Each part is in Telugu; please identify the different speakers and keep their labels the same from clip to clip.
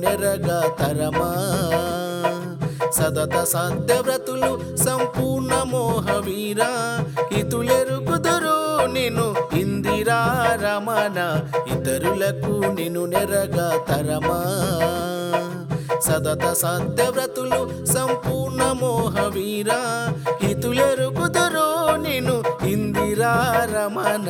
Speaker 1: నెరగా తరమా సదత సత్యవ్రతులు సంపూర్ణ మోహ వీరా ఇతులెరుగుదురు నిన్ను ఇందిరా రమణ ఇతరులకు నిన్ను నెరగా తరమా సదత సత్యవ్రతులు సంపూర్ణ మోహ వీరా ఇతులెరుగుదురు నిన్ను ఇందిరా రమణ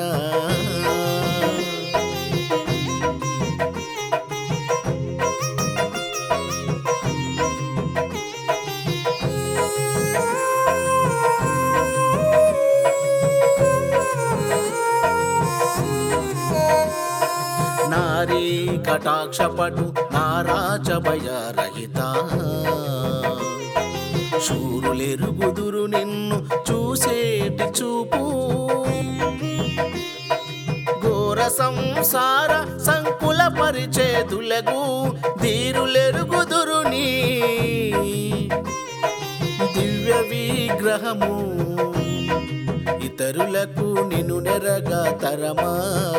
Speaker 1: నారీ కటాక్షపటు నారాచ భయరహిత శూరులెరుగుదురు నిన్ను చూసేటి చూపు ఘోర సంసార సంకుల పరిచేతులకు ధీరులెరుగుదురు నీ దివ్య విగ్రహము ఇతరులకు నిన్ను నెరగా తరమా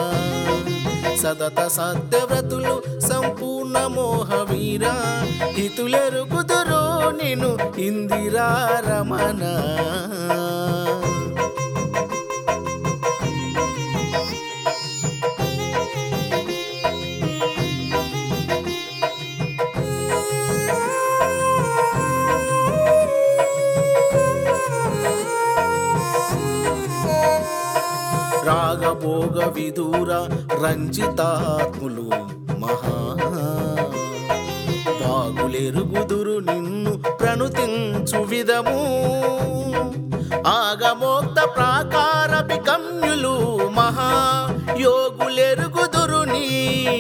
Speaker 1: సదత సత్యవ్రతులు సంపూర్ణ మోహ వీరా హితులెరుగుదురు నిన్ను ఇందిరా రమణ రాగభోగ విదూర రంజితాత్ములు మహా బాగులెరుగుదురు నిన్ను ప్రణుతించు విధము ఆగమోక్త ప్రాకార బికమ్యులు మహా యోగులెరుగుదురు నీ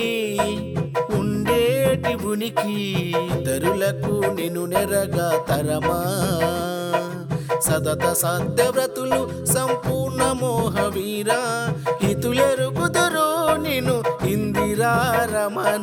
Speaker 1: ఉండేటి ఉనికి తరులకు నిన్ను నెరగా తరమా సదత సత్యవ్రతులు సంపూర్ణ మోహ వీరా హితులెరుగుదురు నిన్ను ఇందిరా రమణ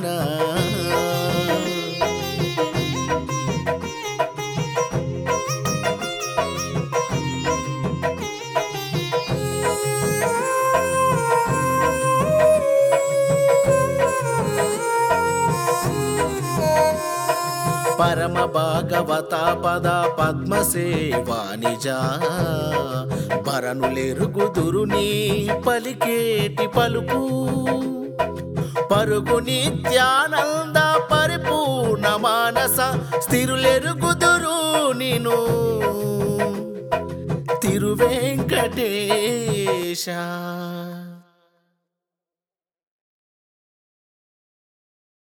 Speaker 1: పరమ భాగవత పద పద్మసేవానిజా భరణులెరుగుదురు నీ పలికేటి పలుకు పరుగు నిత్యానంద పరిపూర్ణ మానస స్థిరులెరుగుదురు నిను తిరువెంకటేశ